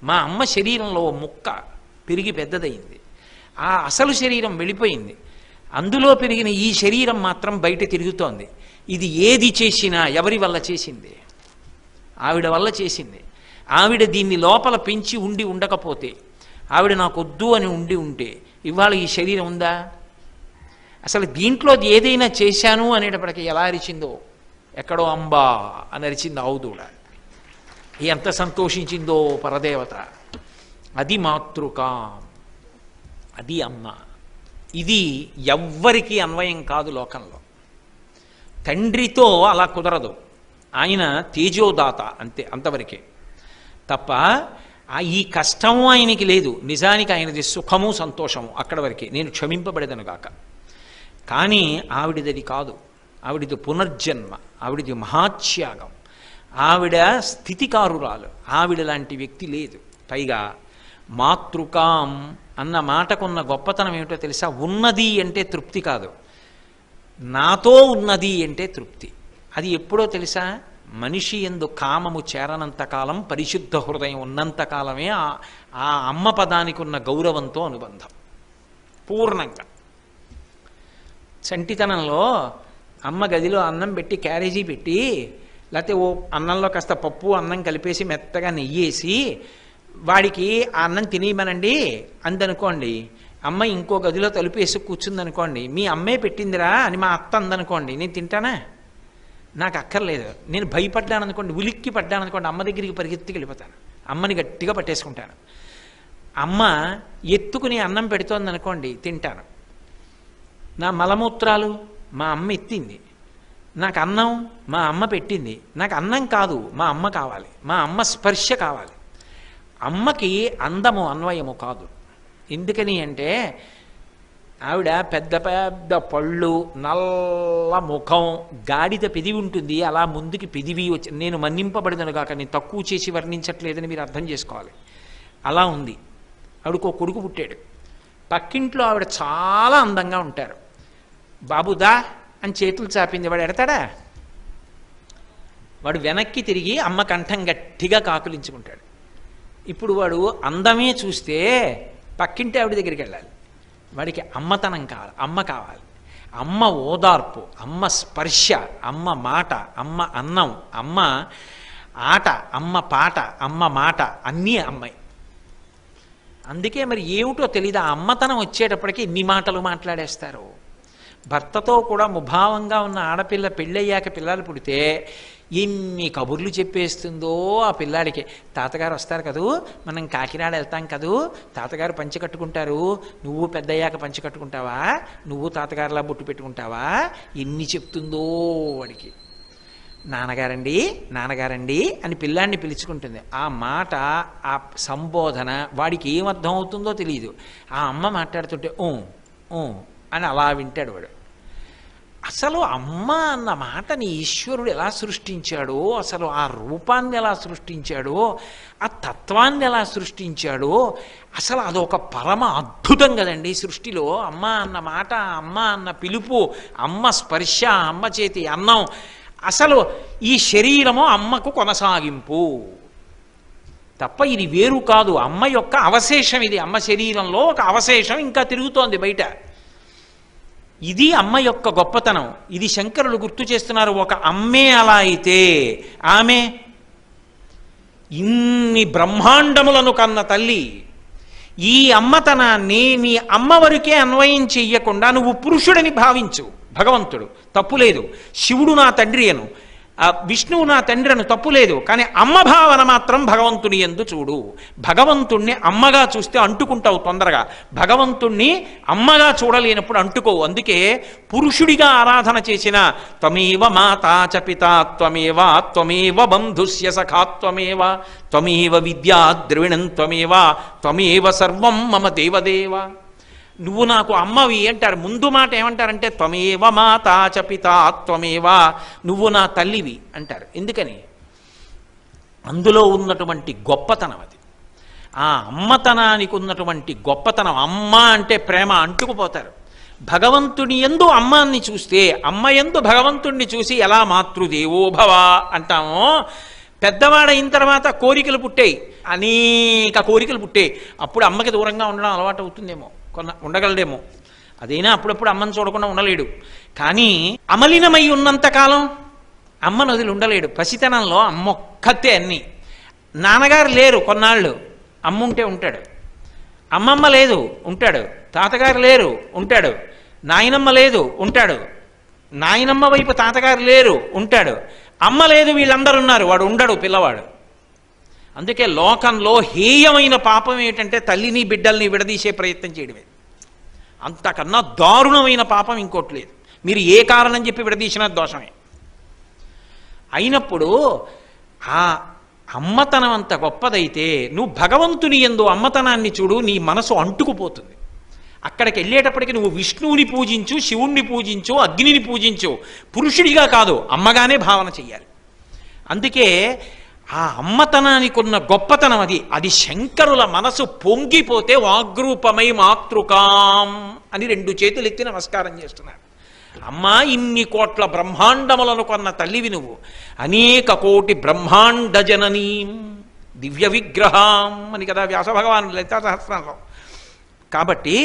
మా అమ్మ శరీరంలో ఓ ముక్క పెరిగి పెద్దదయింది ఆ అసలు శరీరం వెళ్ళిపోయింది అందులో పెరిగిన ఈ శరీరం మాత్రం బయట తిరుగుతోంది ఇది ఏది చేసినా ఎవరి వల్ల చేసింది ఆవిడ వల్ల చేసింది ఆవిడ దీన్ని లోపల పెంచి ఉండి ఉండకపోతే ఆవిడ నాకు వద్దు అని ఉండి ఉంటే ఇవాళ ఈ శరీరం ఉందా అసలు దీంట్లో ఏదైనా చేశాను అనేటప్పటికి ఎలా అరిచిందో ఎక్కడో అంబా అని అరిచింది ఆవుదూడ ఎంత సంతోషించిందో పరదేవత అది మాతృక అది అమ్మ ఇది ఎవ్వరికీ అన్వయం కాదు లోకంలో తండ్రితో అలా కుదరదు ఆయన తేజోదాత అంతే అంతవరకే తప్ప ఆ ఈ కష్టము ఆయనకి లేదు నిజానికి ఆయనది సుఖము సంతోషము అక్కడ వరకే నేను క్షమింపబడేదను గాక కానీ ఆవిడది కాదు ఆవిడది పునర్జన్మ ఆవిడది మహాత్యాగం ఆవిడ స్థితికారురాలు ఆవిడ లాంటి వ్యక్తి లేదు పైగా మాతృకాం అన్న మాటకున్న గొప్పతనం ఏమిటో తెలుసా ఉన్నది అంటే తృప్తి కాదు నాతో ఉన్నది అంటే తృప్తి అది ఎప్పుడో తెలుసా మనిషి ఎందు కామము చేరనంత కాలం పరిశుద్ధ హృదయం ఉన్నంత కాలమే ఆ ఆ అమ్మ పదానికి ఉన్న గౌరవంతో అనుబంధం పూర్ణంగా చంటితనంలో అమ్మ గదిలో అన్నం పెట్టి క్యారేజీ పెట్టి లేకపోతే ఓ అన్నంలో కాస్త పప్పు అన్నం కలిపేసి మెత్తగా నెయ్యేసి వాడికి ఆ అన్నం తినేయమనండి అందనుకోండి అమ్మ ఇంకో గదిలో తలుపు వేసి కూర్చుందనుకోండి మీ అమ్మే పెట్టిందిరా అని మా అత్త అందనుకోండి నేను తింటానా నాకు అక్కర్లేదు నేను భయపడ్డాను అనుకోండి ఉలిక్కి పడ్డాను అనుకోండి అమ్మ దగ్గరికి పరిగెత్తికి వెళ్ళిపోతాను అమ్మని గట్టిగా పట్టేసుకుంటాను అమ్మ ఎత్తుకుని అన్నం పెడుతోంది అనుకోండి తింటాను నా మలమూత్రాలు మా అమ్మ ఎత్తింది నాకు అన్నం మా అమ్మ పెట్టింది నాకు అన్నం కాదు మా అమ్మ కావాలి మా అమ్మ స్పర్శ కావాలి అమ్మకి అందము అన్వయము కాదు ఎందుకని అంటే ఆవిడ పెద్ద పెద్ద పళ్ళు నల్ల ముఖం గాడిద పెదివి ఉంటుంది అలా ముందుకి పెదివి వచ్చి నేను మన్నింపబడినను కాక నేను తక్కువ చేసి వర్ణించట్లేదని మీరు అర్థం చేసుకోవాలి అలా ఉంది ఆవిడకు ఒక కొడుకు పుట్టాడు పక్కింట్లో ఆవిడ చాలా అందంగా ఉంటారు బాబుదా అని చేతులు చాపింది వాడు ఎడతాడా వాడు వెనక్కి తిరిగి అమ్మ కంఠం గట్టిగా కాకులించుకుంటాడు ఇప్పుడు వాడు అందమే చూస్తే పక్కింటి ఆవిడ దగ్గరికి వెళ్ళాలి వాడికి అమ్మతనం కావాలి అమ్మ కావాలి అమ్మ ఓదార్పు అమ్మ స్పర్శ అమ్మ మాట అమ్మ అన్నం అమ్మ ఆట అమ్మ పాట అమ్మ మాట అన్నీ అమ్మాయి అందుకే మరి ఏమిటో తెలియదు ఆ అమ్మతనం వచ్చేటప్పటికి ఇన్ని మాటలు మాట్లాడేస్తారు భర్తతో కూడా ముభావంగా ఉన్న ఆడపిల్ల పెళ్ళయ్యాక పిల్లలు పుడితే ఎన్ని కబుర్లు చెప్పేస్తుందో ఆ పిల్లాడికి తాతగారు వస్తారు కదూ మనం కాకినాడ వెళ్తాం కదూ తాతగారు పంచి కట్టుకుంటారు నువ్వు పెద్దయ్యాక పంచి కట్టుకుంటావా నువ్వు తాతగారులా బొట్టు పెట్టుకుంటావా ఎన్ని చెప్తుందో వాడికి నాన్నగారండి నాన్నగారండి అని పిల్లాన్ని పిలుచుకుంటుంది ఆ మాట ఆ సంబోధన వాడికి ఏమర్థం అవుతుందో తెలియదు ఆ అమ్మ మాట్లాడుతుంటే ఓ ఓ అని అలా వింటాడు వాడు అసలు అమ్మ అన్న మాటని ఈశ్వరుడు ఎలా సృష్టించాడో అసలు ఆ రూపాన్ని ఎలా సృష్టించాడో ఆ తత్వాన్ని ఎలా సృష్టించాడో అసలు అదొక పరమ అద్భుతం కదండి సృష్టిలో అమ్మ అన్న మాట అమ్మ అన్న పిలుపు అమ్మ స్పర్శ అమ్మ చేతి అన్నం అసలు ఈ శరీరము అమ్మకు కొనసాగింపు తప్ప ఇది వేరు కాదు అమ్మ యొక్క అవశేషం ఇది అమ్మ శరీరంలో ఒక అవశేషం ఇంకా తిరుగుతోంది బయట ఇది అమ్మ యొక్క గొప్పతనం ఇది శంకరులు గుర్తు చేస్తున్నారు ఒక అమ్మే అలా అయితే ఆమె ఇన్ని బ్రహ్మాండములను కన్న తల్లి ఈ అమ్మతనాన్ని నీ అమ్మ వరకే అన్వయం చెయ్యకుండా నువ్వు పురుషుడని భావించు భగవంతుడు తప్పు లేదు శివుడు నా తండ్రి అను ఆ విష్ణువు నా తండ్రి అను తప్పు లేదు కానీ అమ్మ భావన మాత్రం భగవంతుని ఎందు చూడు భగవంతుణ్ణి అమ్మగా చూస్తే అంటుకుంటావు తొందరగా భగవంతుణ్ణి అమ్మగా చూడలేనప్పుడు అంటుకోవు అందుకే పురుషుడిగా ఆరాధన చేసిన త్వమేవ మాతా చ పితా త్వమేవ త్వమేవ బంధుస్య సఖా త్వమేవ త్వమేవ విద్యా ద్రవిణం త్వమేవ త్వమేవ సర్వం మమ దేవదేవ నువ్వు నాకు అమ్మవి అంటారు ముందు మాట ఏమంటారంటే త్వమేవ మాతా చ పితా త్వమేవ నువ్వు నా తల్లివి అంటారు ఎందుకని అందులో ఉన్నటువంటి గొప్పతనం అది ఆ అమ్మతనానికి ఉన్నటువంటి గొప్పతనం అమ్మ అంటే ప్రేమ అంటుకుపోతారు భగవంతుని ఎందు అమ్మాన్ని చూస్తే అమ్మ ఎందు భగవంతుణ్ణి చూసి ఎలా మాతృదేవో భవ అంటామో పెద్దవాడైన తర్వాత కోరికలు పుట్టాయి అనేక కోరికలు పుట్టాయి అప్పుడు అమ్మకి దూరంగా ఉండడం అలవాటు అవుతుందేమో కొన్న ఉండగలడేమో అదైనా అప్పుడప్పుడు అమ్మని చూడకుండా ఉండలేడు కానీ అమలినమై ఉన్నంతకాలం అమ్మను వదిలి ఉండలేడు పసితనంలో అమ్మ ఒక్కతే అన్నీ నాన్నగారు లేరు కొన్నాళ్ళు అమ్మ ఉంటే ఉంటాడు అమ్మమ్మ లేదు ఉంటాడు తాతగారు లేరు ఉంటాడు నాయనమ్మ లేదు ఉంటాడు నాయనమ్మ వైపు తాతగారు లేరు ఉంటాడు అమ్మ లేదు వీళ్ళందరూ ఉన్నారు వాడు ఉండడు పిల్లవాడు అందుకే లోకంలో హేయమైన పాపం ఏంటంటే తల్లిని బిడ్డల్ని విడదీసే ప్రయత్నం చేయడమే అంతకన్నా దారుణమైన పాపం ఇంకోటి లేదు మీరు ఏ కారణం చెప్పి విడదీసినా దోషమే అయినప్పుడు ఆ అమ్మతనం అంత గొప్పదైతే నువ్వు భగవంతుని ఎందు అమ్మతనాన్ని చూడు నీ మనసు అంటుకుపోతుంది అక్కడికి వెళ్ళేటప్పటికి నువ్వు విష్ణువుని పూజించు శివుణ్ణి పూజించు అగ్నిని పూజించు పురుషుడిగా కాదు అమ్మగానే భావన చెయ్యాలి అందుకే ఆ అమ్మతనానికి ఉన్న గొప్పతనం అది అది శంకరుల మనసు పొంగిపోతే వాగ్రూపమై మాతృకాం అని రెండు చేతులు ఎత్తి నమస్కారం చేస్తున్నాడు అమ్మా ఇన్ని కోట్ల బ్రహ్మాండములను కొన్న తల్లివి నువ్వు అనేక కోటి బ్రహ్మాండ జననీం దివ్య విగ్రహం అని కదా వ్యాస భగవాన్ లలితా సహస్రంలో కాబట్టి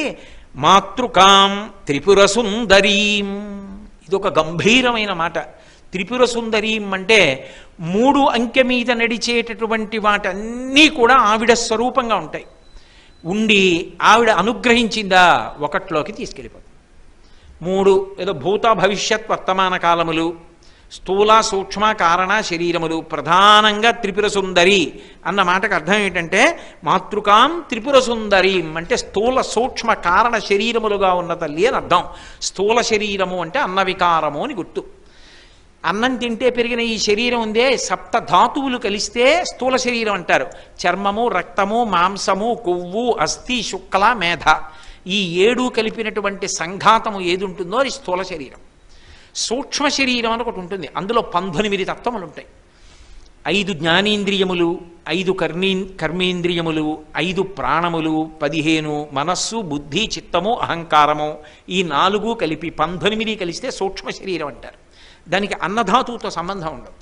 మాతృకాం త్రిపుర సుందరీం ఇది ఒక గంభీరమైన మాట త్రిపుర సుందరీం అంటే మూడు అంకె మీద నడిచేటటువంటి వాటన్నీ కూడా ఆవిడ స్వరూపంగా ఉంటాయి ఉండి ఆవిడ అనుగ్రహించిందా ఒకట్లోకి తీసుకెళ్ళిపోతుంది మూడు ఏదో భూత భవిష్యత్ వర్తమాన కాలములు స్థూల సూక్ష్మ కారణ శరీరములు ప్రధానంగా త్రిపుర సుందరి అన్న మాటకు అర్థం ఏంటంటే మాతృకాం త్రిపుర సుందరి అంటే స్థూల సూక్ష్మ కారణ శరీరములుగా ఉన్న తల్లి అని అర్థం స్థూల శరీరము అంటే అన్న వికారము అని గుర్తు అన్నం తింటే పెరిగిన ఈ శరీరం ఉందే సప్త ధాతువులు కలిస్తే స్థూల శరీరం అంటారు చర్మము రక్తము మాంసము కొవ్వు అస్థి శుక్ల మేధ ఈ ఏడు కలిపినటువంటి సంఘాతము ఏది ఉంటుందో అది స్థూల శరీరం సూక్ష్మ శరీరం అని ఒకటి ఉంటుంది అందులో పంతొమ్మిది తత్వములు ఉంటాయి ఐదు జ్ఞానేంద్రియములు ఐదు కర్మీ కర్మేంద్రియములు ఐదు ప్రాణములు పదిహేను మనస్సు బుద్ధి చిత్తము అహంకారము ఈ నాలుగు కలిపి పంతొమ్మిది కలిస్తే సూక్ష్మ శరీరం అంటారు దానికి అన్నధాతువుతో సంబంధం ఉండదు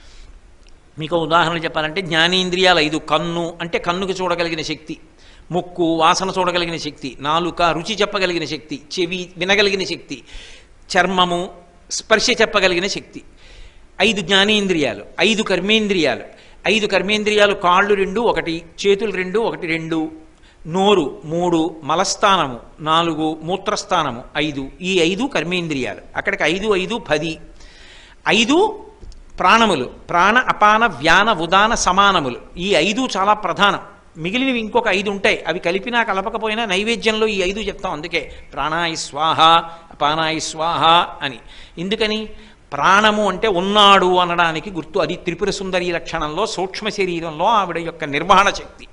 మీకు ఉదాహరణ చెప్పాలంటే జ్ఞానేంద్రియాలు ఐదు కన్ను అంటే కన్నుకు చూడగలిగిన శక్తి ముక్కు వాసన చూడగలిగిన శక్తి నాలుక రుచి చెప్పగలిగిన శక్తి చెవి వినగలిగిన శక్తి చర్మము స్పర్శ చెప్పగలిగిన శక్తి ఐదు జ్ఞానేంద్రియాలు ఐదు కర్మేంద్రియాలు ఐదు కర్మేంద్రియాలు కాళ్ళు రెండు ఒకటి చేతులు రెండు ఒకటి రెండు నోరు మూడు మలస్థానము నాలుగు మూత్రస్థానము ఐదు ఈ ఐదు కర్మేంద్రియాలు అక్కడికి ఐదు ఐదు పది ఐదు ప్రాణములు ప్రాణ అపాన వ్యాన ఉదాన సమానములు ఈ ఐదు చాలా ప్రధానం మిగిలినవి ఇంకొక ఐదు ఉంటాయి అవి కలిపినా కలపకపోయినా నైవేద్యంలో ఈ ఐదు చెప్తాం అందుకే ప్రాణాయి స్వాహ అపానాయి స్వాహ అని ఎందుకని ప్రాణము అంటే ఉన్నాడు అనడానికి గుర్తు అది త్రిపుర సుందరి లక్షణంలో సూక్ష్మ శరీరంలో ఆవిడ యొక్క నిర్వహణ శక్తి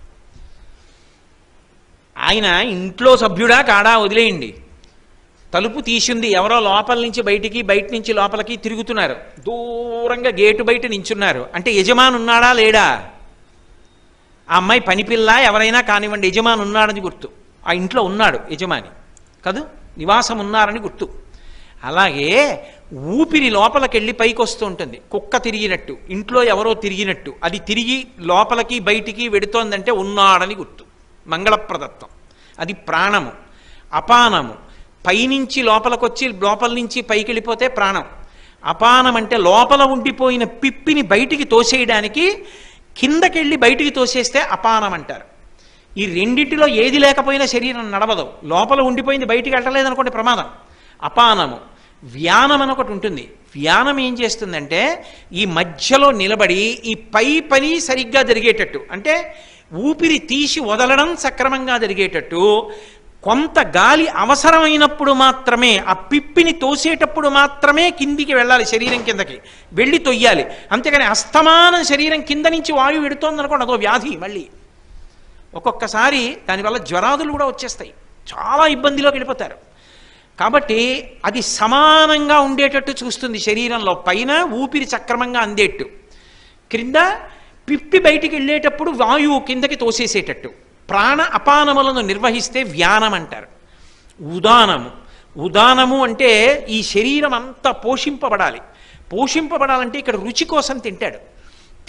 ఆయన ఇంట్లో సభ్యుడా కాడా వదిలేయండి తలుపు తీసింది ఎవరో లోపల నుంచి బయటికి బయట నుంచి లోపలికి తిరుగుతున్నారు దూరంగా గేటు బయట నించున్నారు అంటే యజమాని ఉన్నాడా లేడా ఆ అమ్మాయి పనిపిల్ల ఎవరైనా కానివ్వండి యజమాని ఉన్నాడని గుర్తు ఆ ఇంట్లో ఉన్నాడు యజమాని కదూ నివాసం ఉన్నారని గుర్తు అలాగే ఊపిరి లోపలికెళ్ళి పైకి వస్తూ ఉంటుంది కుక్క తిరిగినట్టు ఇంట్లో ఎవరో తిరిగినట్టు అది తిరిగి లోపలికి బయటికి వెడుతోందంటే ఉన్నాడని గుర్తు మంగళప్రదత్వం అది ప్రాణము అపానము పైనుంచి లోపలికొచ్చి లోపల నుంచి పైకి వెళ్ళిపోతే ప్రాణం అపానం అంటే లోపల ఉండిపోయిన పిప్పిని బయటికి తోసేయడానికి కిందకెళ్ళి బయటికి తోసేస్తే అపానం అంటారు ఈ రెండింటిలో ఏది లేకపోయినా శరీరం నడవదు లోపల ఉండిపోయింది బయటికి వెళ్ళలేదనుకోండి ప్రమాదం అపానము వ్యానం అని ఒకటి ఉంటుంది వ్యానం ఏం చేస్తుందంటే ఈ మధ్యలో నిలబడి ఈ పై పని సరిగ్గా జరిగేటట్టు అంటే ఊపిరి తీసి వదలడం సక్రమంగా జరిగేటట్టు కొంత గాలి అవసరమైనప్పుడు మాత్రమే ఆ పిప్పిని తోసేటప్పుడు మాత్రమే కిందికి వెళ్ళాలి శరీరం కిందకి వెళ్ళి తొయ్యాలి అంతేగాని అస్తమానం శరీరం కింద నుంచి వాయువు ఎడుతోంది అనుకోండి అదో వ్యాధి మళ్ళీ ఒక్కొక్కసారి దానివల్ల జ్వరాదులు కూడా వచ్చేస్తాయి చాలా ఇబ్బందిలోకి వెళ్ళిపోతారు కాబట్టి అది సమానంగా ఉండేటట్టు చూస్తుంది శరీరంలో పైన ఊపిరి సక్రమంగా అందేట్టు క్రింద పిప్పి బయటికి వెళ్ళేటప్పుడు వాయువు కిందకి తోసేసేటట్టు ప్రాణ అపానములను నిర్వహిస్తే వ్యానం అంటారు ఉదానము ఉదానము అంటే ఈ శరీరం అంతా పోషింపబడాలి పోషింపబడాలంటే ఇక్కడ రుచి కోసం తింటాడు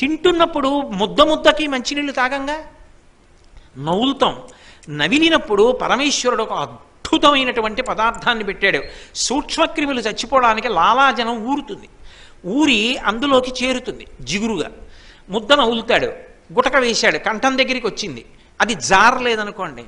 తింటున్నప్పుడు ముద్ద ముద్దకి మంచినీళ్ళు తాగంగా నవ్వులుతాం నవిలినప్పుడు పరమేశ్వరుడు ఒక అద్భుతమైనటువంటి పదార్థాన్ని పెట్టాడు సూక్ష్మక్రిములు చచ్చిపోవడానికి లాలాజనం ఊరుతుంది ఊరి అందులోకి చేరుతుంది జిగురుగా ముద్ద నవ్వులుతాడు గుటక వేశాడు కంఠం దగ్గరికి వచ్చింది అది జారలేదనుకోండి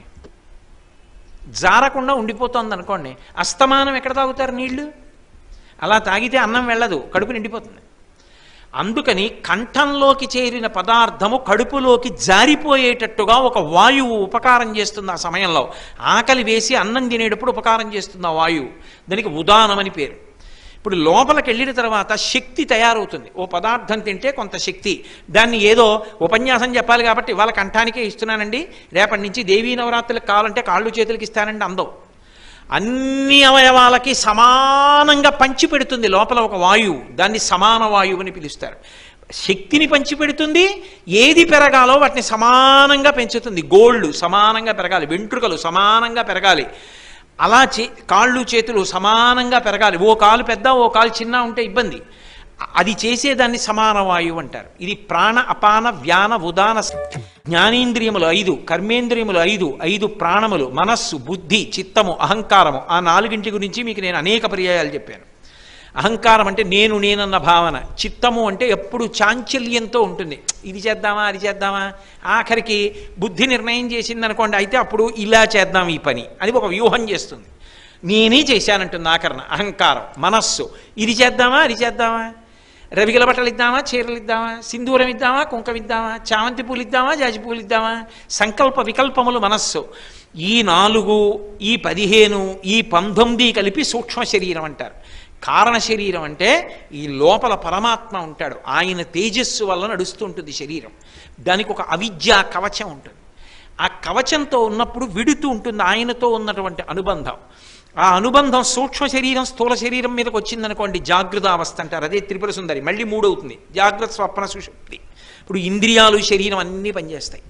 జారకుండా ఉండిపోతుంది అనుకోండి అస్తమానం ఎక్కడ తాగుతారు నీళ్లు అలా తాగితే అన్నం వెళ్ళదు కడుపు నిండిపోతుంది అందుకని కంఠంలోకి చేరిన పదార్థము కడుపులోకి జారిపోయేటట్టుగా ఒక వాయువు ఉపకారం చేస్తుంది ఆ సమయంలో ఆకలి వేసి అన్నం తినేటప్పుడు ఉపకారం చేస్తుంది ఆ వాయువు దానికి ఉదానం అని పేరు ఇప్పుడు లోపలికి వెళ్ళిన తర్వాత శక్తి తయారవుతుంది ఓ పదార్థం తింటే కొంత శక్తి దాన్ని ఏదో ఉపన్యాసం చెప్పాలి కాబట్టి వాళ్ళ కంఠానికే ఇస్తున్నానండి రేపటి నుంచి దేవీ నవరాత్రులకు కావాలంటే కాళ్ళు చేతులకి ఇస్తానండి అందం అన్ని అవయవాలకి సమానంగా పంచి పెడుతుంది లోపల ఒక వాయువు దాన్ని సమాన వాయువు అని పిలుస్తారు శక్తిని పంచి పెడుతుంది ఏది పెరగాలో వాటిని సమానంగా పెంచుతుంది గోళ్ళు సమానంగా పెరగాలి వెంట్రుకలు సమానంగా పెరగాలి అలా చే కాళ్ళు చేతులు సమానంగా పెరగాలి ఓ కాలు పెద్ద ఓ కాలు చిన్న ఉంటే ఇబ్బంది అది చేసేదాన్ని సమాన వాయువు అంటారు ఇది ప్రాణ అపాన వ్యాన ఉదాన జ్ఞానేంద్రియములు ఐదు కర్మేంద్రియములు ఐదు ఐదు ప్రాణములు మనస్సు బుద్ధి చిత్తము అహంకారము ఆ నాలుగింటి గురించి మీకు నేను అనేక పర్యాయాలు చెప్పాను అహంకారం అంటే నేను నేనన్న భావన చిత్తము అంటే ఎప్పుడు చాంచల్యంతో ఉంటుంది ఇది చేద్దామా అది చేద్దామా ఆఖరికి బుద్ధి నిర్ణయం చేసింది అనుకోండి అయితే అప్పుడు ఇలా చేద్దాం ఈ పని అది ఒక వ్యూహం చేస్తుంది నేనే చేశానంటుంది ఆకరణ అహంకారం మనస్సు ఇది చేద్దామా అది చేద్దామా రవిగల బట్టలు ఇద్దామా చీరలు ఇద్దామా సింధూరం ఇద్దామా కుంకం ఇద్దామా చామంతి పూలు ఇద్దామా జాజి పూలు ఇద్దామా సంకల్ప వికల్పములు మనస్సు ఈ నాలుగు ఈ పదిహేను ఈ పంతొమ్మిది కలిపి సూక్ష్మ శరీరం అంటారు కారణ శరీరం అంటే ఈ లోపల పరమాత్మ ఉంటాడు ఆయన తేజస్సు వల్ల నడుస్తూ ఉంటుంది శరీరం దానికి ఒక అవిద్యా కవచం ఉంటుంది ఆ కవచంతో ఉన్నప్పుడు విడుతూ ఉంటుంది ఆయనతో ఉన్నటువంటి అనుబంధం ఆ అనుబంధం సూక్ష్మ శరీరం స్థూల శరీరం మీదకి వచ్చిందనుకోండి జాగృత అవస్థ అంటారు అదే త్రిపుర సుందరి మళ్ళీ మూడవుతుంది జాగ్రత్త స్వప్న సుషుప్తి ఇప్పుడు ఇంద్రియాలు శరీరం అన్నీ పనిచేస్తాయి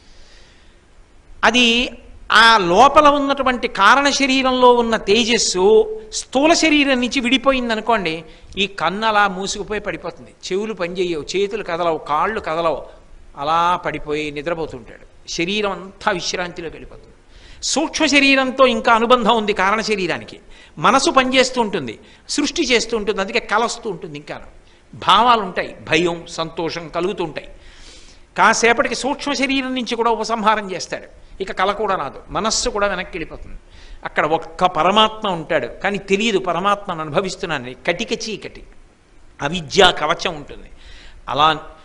అది ఆ లోపల ఉన్నటువంటి కారణ శరీరంలో ఉన్న తేజస్సు స్థూల శరీరం నుంచి విడిపోయింది అనుకోండి ఈ కన్ను అలా మూసుకుపోయి పడిపోతుంది చెవులు పనిచేయవు చేతులు కదలవు కాళ్ళు కదలవు అలా పడిపోయి నిద్రపోతుంటాడు శరీరం అంతా విశ్రాంతిలోకి వెళ్ళిపోతుంది సూక్ష్మ శరీరంతో ఇంకా అనుబంధం ఉంది కారణ శరీరానికి మనసు పనిచేస్తూ ఉంటుంది సృష్టి చేస్తూ ఉంటుంది అందుకే కలస్తూ ఉంటుంది ఇంకా భావాలు ఉంటాయి భయం సంతోషం కలుగుతూ ఉంటాయి కాసేపటికి సూక్ష్మ శరీరం నుంచి కూడా ఉపసంహారం చేస్తాడు ఇక కల కూడా రాదు మనస్సు కూడా వెనక్కి వెళ్ళిపోతుంది అక్కడ ఒక్క పరమాత్మ ఉంటాడు కానీ తెలియదు పరమాత్మను అనుభవిస్తున్నానని కటిక చీకటి అవిద్యా కవచం ఉంటుంది అలా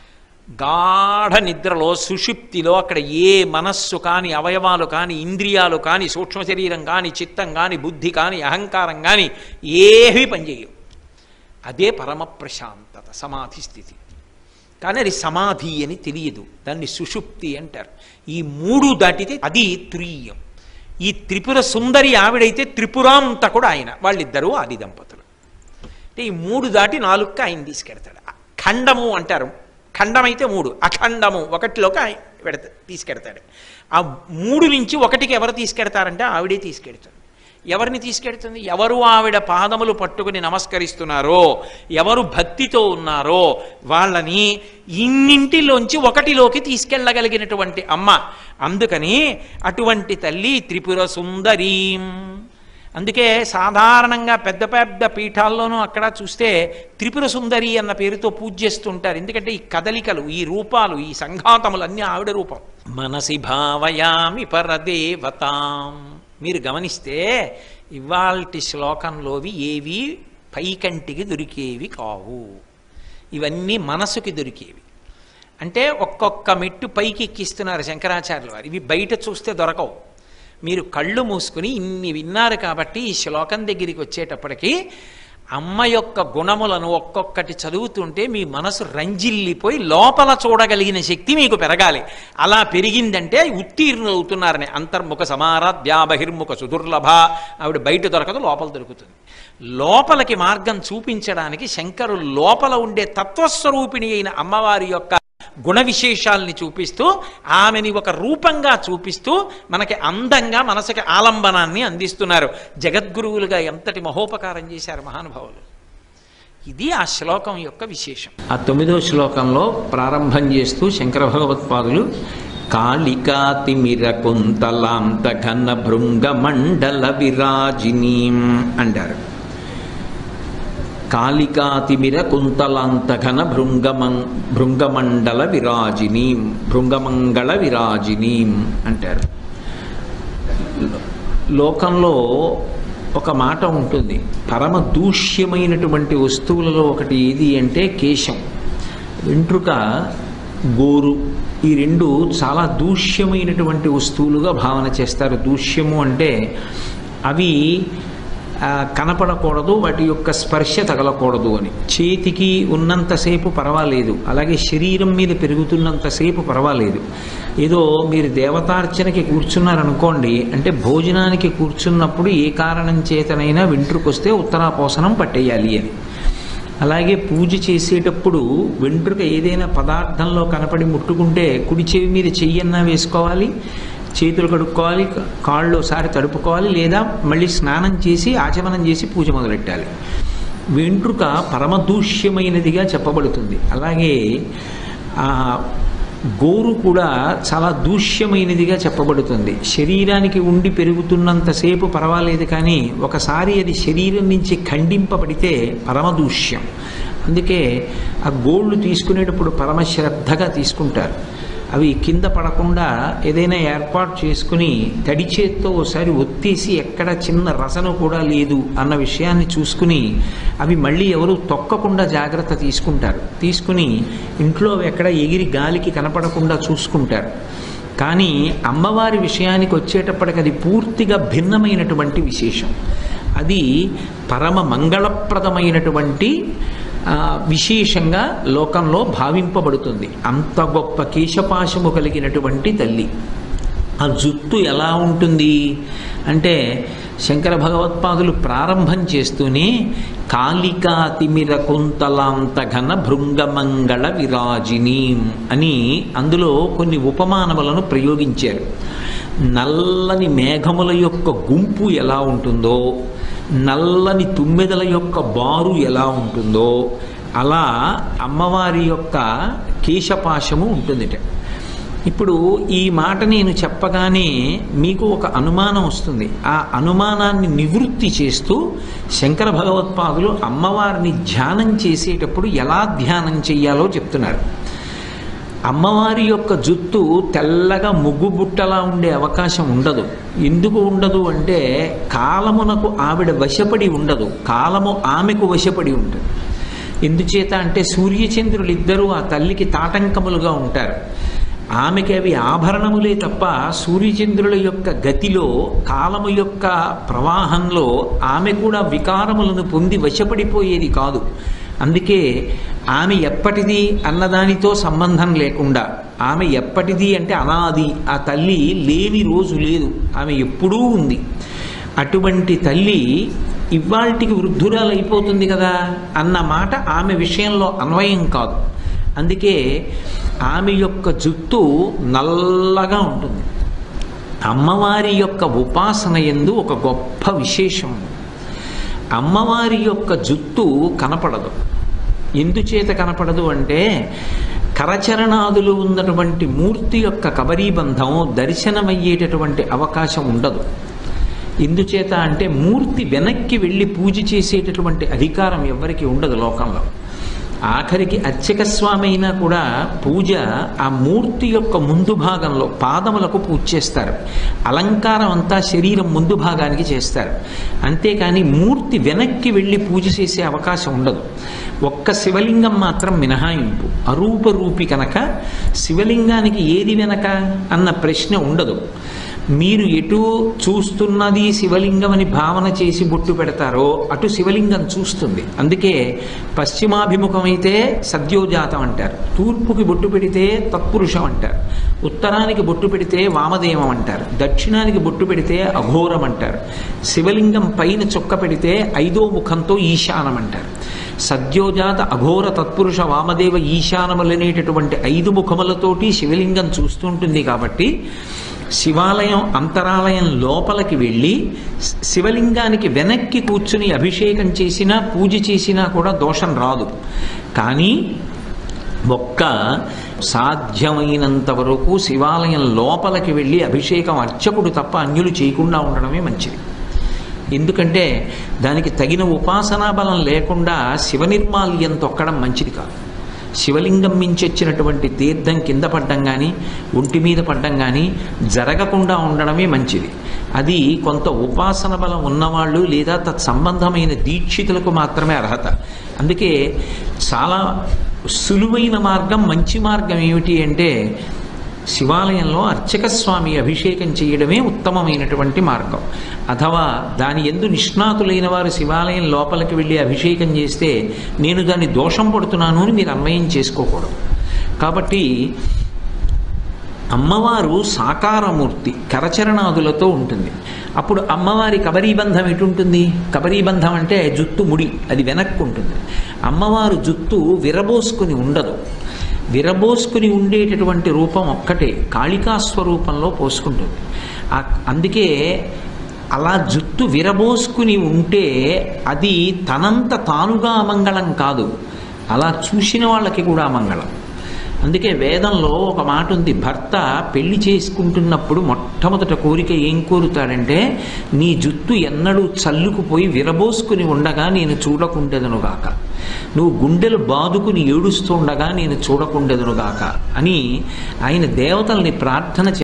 గాఢ నిద్రలో సుషుప్తిలో అక్కడ ఏ మనస్సు కాని అవయవాలు కాని ఇంద్రియాలు కాని సూక్ష్మ శరీరం కాని చిత్తం కాని బుద్ధి కాని అహంకారం కాని ఏవి పనిచేయవు అదే పరమ ప్రశాంతత సమాధి స్థితి కానీ అది సమాధి అని తెలియదు దాన్ని సుషుప్తి అంటారు ఈ మూడు దాటితే అది తురీయం ఈ త్రిపుర సుందరి ఆవిడైతే త్రిపురాంతకుడు ఆయన వాళ్ళిద్దరూ ఆది దంపతులు అంటే ఈ మూడు దాటి నాలుగుకి ఆయన తీసుకెడతాడు ఖండము అంటారు ఖండం అయితే మూడు అఖండము ఒకటిలోకి ఆయన పెడతా తీసుకెడతాడు ఆ మూడు నుంచి ఒకటికి ఎవరు తీసుకెడతారంటే ఆవిడే తీసుకెడతాడు ఎవరిని తీసుకెడుతుంది ఎవరు ఆవిడ పాదములు పట్టుకుని నమస్కరిస్తున్నారో ఎవరు భక్తితో ఉన్నారో వాళ్ళని ఇన్నింటిలోంచి ఒకటిలోకి తీసుకెళ్ళగలిగినటువంటి అమ్మ అందుకని అటువంటి తల్లి త్రిపుర సుందరీం అందుకే సాధారణంగా పెద్ద పెద్ద పీఠాల్లోనూ అక్కడ చూస్తే త్రిపుర సుందరి అన్న పేరుతో పూజ చేస్తుంటారు ఎందుకంటే ఈ కదలికలు ఈ రూపాలు ఈ సంఘాతములు అన్నీ ఆవిడ రూపం మనసి భావయామి పరదేవతాం మీరు గమనిస్తే ఇవాల్టి శ్లోకంలోవి ఏవి పైకంటికి దొరికేవి కావు ఇవన్నీ మనసుకి దొరికేవి అంటే ఒక్కొక్క మెట్టు పైకి ఎక్కిస్తున్నారు శంకరాచార్యులు వారు ఇవి బయట చూస్తే దొరకవు మీరు కళ్ళు మూసుకుని ఇన్ని విన్నారు కాబట్టి ఈ శ్లోకం దగ్గరికి వచ్చేటప్పటికి అమ్మ యొక్క గుణములను ఒక్కొక్కటి చదువుతుంటే మీ మనసు రంజిల్లిపోయి లోపల చూడగలిగిన శక్తి మీకు పెరగాలి అలా పెరిగిందంటే ఉత్తీర్ణులు అవుతున్నారని అంతర్ముఖ సమారాధ్యా బహిర్ముఖ సుదుర్లభ ఆవిడ బయట దొరకదు లోపల దొరుకుతుంది లోపలికి మార్గం చూపించడానికి శంకరులు లోపల ఉండే తత్వస్వరూపిణి అయిన అమ్మవారి యొక్క గుణ విశేషాల్ని చూపిస్తూ ఆమెని ఒక రూపంగా చూపిస్తూ మనకి అందంగా మనసుకి ఆలంబనాన్ని అందిస్తున్నారు జగద్గురువులుగా ఎంతటి మహోపకారం చేశారు మహానుభావులు ఇది ఆ శ్లోకం యొక్క విశేషం ఆ తొమ్మిదో శ్లోకంలో ప్రారంభం చేస్తూ శంకర భగవత్పాదులు కాళికాతిమిర కుంతలాంత ఘన భృంగ మండల విరాజినీం అంటారు కాళికాతిమిర కుంతలాంత ఘన భృంగమం భృంగమండల విరాజినీం భృంగమంగళ విరాజినీం అంటారు లోకంలో ఒక మాట ఉంటుంది పరమ దూష్యమైనటువంటి వస్తువులలో ఒకటి ఏది అంటే కేశం వెంట్రుక గోరు ఈ రెండు చాలా దూష్యమైనటువంటి వస్తువులుగా భావన చేస్తారు దూష్యము అంటే అవి ఆ, కనపడకూడదు వాటి యొక్క స్పర్శ తగలకూడదు అని చేతికి ఉన్నంతసేపు పర్వాలేదు అలాగే శరీరం మీద పెరుగుతున్నంతసేపు పర్వాలేదు ఏదో మీరు దేవతార్చనకి కూర్చున్నారనుకోండి అంటే భోజనానికి కూర్చున్నప్పుడు ఏ కారణం చేతనైనా వెంట్రుకొస్తే ఉత్తరాపోసనం పట్టేయాలి అని అలాగే పూజ చేసేటప్పుడు వెంట్రుక ఏదైనా పదార్థంలో కనపడి ముట్టుకుంటే కుడి చెవి మీద చెయ్యన్నా వేసుకోవాలి చేతులు కడుక్కోవాలి కాళ్ళు ఒకసారి తడుపుకోవాలి లేదా మళ్ళీ స్నానం చేసి ఆచమనం చేసి పూజ మొదలెట్టాలి వెంట్రుక పరమదూష్యమైనదిగా చెప్పబడుతుంది అలాగే ఆ గోరు కూడా చాలా దూష్యమైనదిగా చెప్పబడుతుంది శరీరానికి ఉండి పెరుగుతున్నంతసేపు పర్వాలేదు కానీ ఒకసారి అది శరీరం నుంచి ఖండింపబడితే పరమదూష్యం అందుకే ఆ గోళ్ళు తీసుకునేటప్పుడు పరమశ్రద్ధగా తీసుకుంటారు అవి కింద పడకుండా ఏదైనా ఏర్పాటు చేసుకుని తడి చేత్తో ఒకసారి ఒత్తేసి ఎక్కడ చిన్న రసన కూడా లేదు అన్న విషయాన్ని చూసుకుని అవి మళ్ళీ ఎవరు తొక్కకుండా జాగ్రత్త తీసుకుంటారు తీసుకుని ఇంట్లో ఎక్కడ ఎగిరి గాలికి కనపడకుండా చూసుకుంటారు కానీ అమ్మవారి విషయానికి వచ్చేటప్పటికి అది పూర్తిగా భిన్నమైనటువంటి విశేషం అది పరమ మంగళప్రదమైనటువంటి ఆ, విశేషంగా లోకంలో భావింపబడుతుంది అంత గొప్ప కేశపాశము కలిగినటువంటి తల్లి ఆ జుట్టు ఎలా ఉంటుంది అంటే శంకర భగవత్పాదులు ప్రారంభం చేస్తూనే కాళికా తిమిర కుంతలాంత ఘన భృంగమంగళ విరాజినీం అని అందులో కొన్ని ఉపమానములను ప్రయోగించారు నల్లని మేఘముల యొక్క గుంపు ఎలా ఉంటుందో నల్లని తుమ్మెదల యొక్క బారు ఎలా ఉంటుందో అలా అమ్మవారి యొక్క కేశపాశము ఉంటుందిట ఇప్పుడు ఈ మాట నేను చెప్పగానే మీకు ఒక అనుమానం వస్తుంది ఆ అనుమానాన్ని నివృత్తి చేస్తూ శంకర భగవత్పాదులు అమ్మవారిని ధ్యానం చేసేటప్పుడు ఎలా ధ్యానం చెయ్యాలో చెప్తున్నారు అమ్మవారి యొక్క జుత్తు తెల్లగా ముగ్గు బుట్టలా ఉండే అవకాశం ఉండదు ఎందుకు ఉండదు అంటే కాలమునకు ఆవిడ వశపడి ఉండదు కాలము ఆమెకు వశపడి ఉంటుంది ఎందుచేత అంటే సూర్యచంద్రులు ఇద్దరూ ఆ తల్లికి తాటంకములుగా ఉంటారు ఆమెకి అవి ఆభరణములే తప్ప సూర్యచంద్రుల యొక్క గతిలో కాలము యొక్క ప్రవాహంలో ఆమె కూడా వికారములను పొంది వశపడిపోయేది కాదు అందుకే ఆమె ఎప్పటిది అన్నదానితో సంబంధం లేకుండా ఆమె ఎప్పటిది అంటే అనాది ఆ తల్లి లేని రోజు లేదు ఆమె ఎప్పుడూ ఉంది అటువంటి తల్లి ఇవాల్టికి వృద్ధురాలు అయిపోతుంది కదా అన్న మాట ఆమె విషయంలో అన్వయం కాదు అందుకే ఆమె యొక్క జుట్టు నల్లగా ఉంటుంది అమ్మవారి యొక్క ఉపాసన ఎందు ఒక గొప్ప విశేషం ఉంది. అమ్మవారి యొక్క జుట్టు కనపడదు ఎందుచేత కనపడదు అంటే కరచరణాదులు ఉన్నటువంటి మూర్తి యొక్క కబరీబంధం దర్శనమయ్యేటటువంటి అవకాశం ఉండదు ఎందుచేత అంటే మూర్తి వెనక్కి వెళ్ళి పూజ చేసేటటువంటి అధికారం ఎవరికి ఉండదు లోకంలో ఆఖరికి అర్చక స్వామి అయినా కూడా పూజ ఆ మూర్తి యొక్క ముందు భాగంలో పాదములకు పూజ చేస్తారు అలంకారం అంతా శరీరం ముందు భాగానికి చేస్తారు అంతేకాని మూర్తి వెనక్కి వెళ్ళి పూజ చేసే అవకాశం ఉండదు ఒక్క శివలింగం మాత్రం మినహాయింపు అరూపరూపి కనుక శివలింగానికి ఏది వెనక అన్న ప్రశ్న ఉండదు మీరు ఎటు చూస్తున్నది శివలింగం అని భావన చేసి బొట్టు పెడతారో అటు శివలింగం చూస్తుంది అందుకే పశ్చిమాభిముఖమైతే సద్యోజాతం అంటారు తూర్పుకి బొట్టు పెడితే తత్పురుషం అంటారు ఉత్తరానికి బొట్టు పెడితే వామదేవం అంటారు దక్షిణానికి బొట్టు పెడితే అఘోరం అంటారు శివలింగం పైన చొక్క పెడితే ఐదో ముఖంతో ఈశానం అంటారు సద్యోజాత అఘోర తత్పురుష వామదేవ ఈశానములనేటటువంటి ఐదు ముఖములతోటి శివలింగం చూస్తుంటుంది కాబట్టి శివాలయం అంతరాలయం లోపలికి వెళ్ళి శ- శివలింగానికి వెనక్కి కూర్చుని అభిషేకం చేసినా పూజ చేసినా కూడా దోషం రాదు కానీ ఒక్క సాధ్యమైనంత వరకు శివాలయం లోపలికి వెళ్ళి అభిషేకం అర్చకుడు తప్ప అన్యులు చేయకుండా ఉండడమే మంచిది ఎందుకంటే దానికి తగిన ఉపాసనా బలం లేకుండా శివనిర్మాల్యం తొక్కడం మంచిది కాదు శివలింగం మించొచ్చినటువంటి తీర్థం కింద పడ్డం కానీ ఒంటి మీద పడ్డం కానీ జరగకుండా ఉండడమే మంచిది అది కొంత ఉపాసన బలం ఉన్నవాళ్ళు లేదా తత్సంబంధమైన దీక్షితులకు మాత్రమే అర్హత అందుకే చాలా సులువైన మార్గం మంచి మార్గం ఏమిటి అంటే శివాలయంలో అర్చక స్వామి అభిషేకం చేయడమే ఉత్తమమైనటువంటి మార్గం అథవా దాని ఎందు నిష్ణాతులైన వారు శివాలయం లోపలికి వెళ్ళి అభిషేకం చేస్తే నేను దాన్ని దోషం పడుతున్నాను అని మీరు అన్వయం చేసుకోకూడదు కాబట్టి అమ్మవారు సాకారమూర్తి కరచరణాదులతో ఉంటుంది అప్పుడు అమ్మవారి కబరీబంధం ఎటుంటుంది కబరీబంధం అంటే జుత్తు ముడి అది వెనక్కు ఉంటుంది అమ్మవారు జుత్తు విరబోసుకుని ఉండదు విరబోసుకుని ఉండేటటువంటి రూపం ఒక్కటే కాళికా స్వరూపంలో పోసుకుంటుంది ఆ- అందుకే అలా జుత్తు విరబోసుకుని ఉంటే అది తనంత తానుగా అమంగళం కాదు అలా చూసిన వాళ్ళకి కూడా అమంగళం అందుకే వేదంలో ఒక మాట ఉంది భర్త పెళ్లి చేసుకుంటున్నప్పుడు మొట్టమొదట కోరిక ఏం కోరుతాడంటే నీ జుత్తు ఎన్నడూ చల్లుకుపోయి విరబోసుకుని ఉండగా నేను చూడకుండెదనుగాక నువ్వు గుండెలు బాదుకుని ఏడుస్తుండగా నేను చూడకుండెదనుగాక అని ఆయన దేవతల్ని ప్రార్థన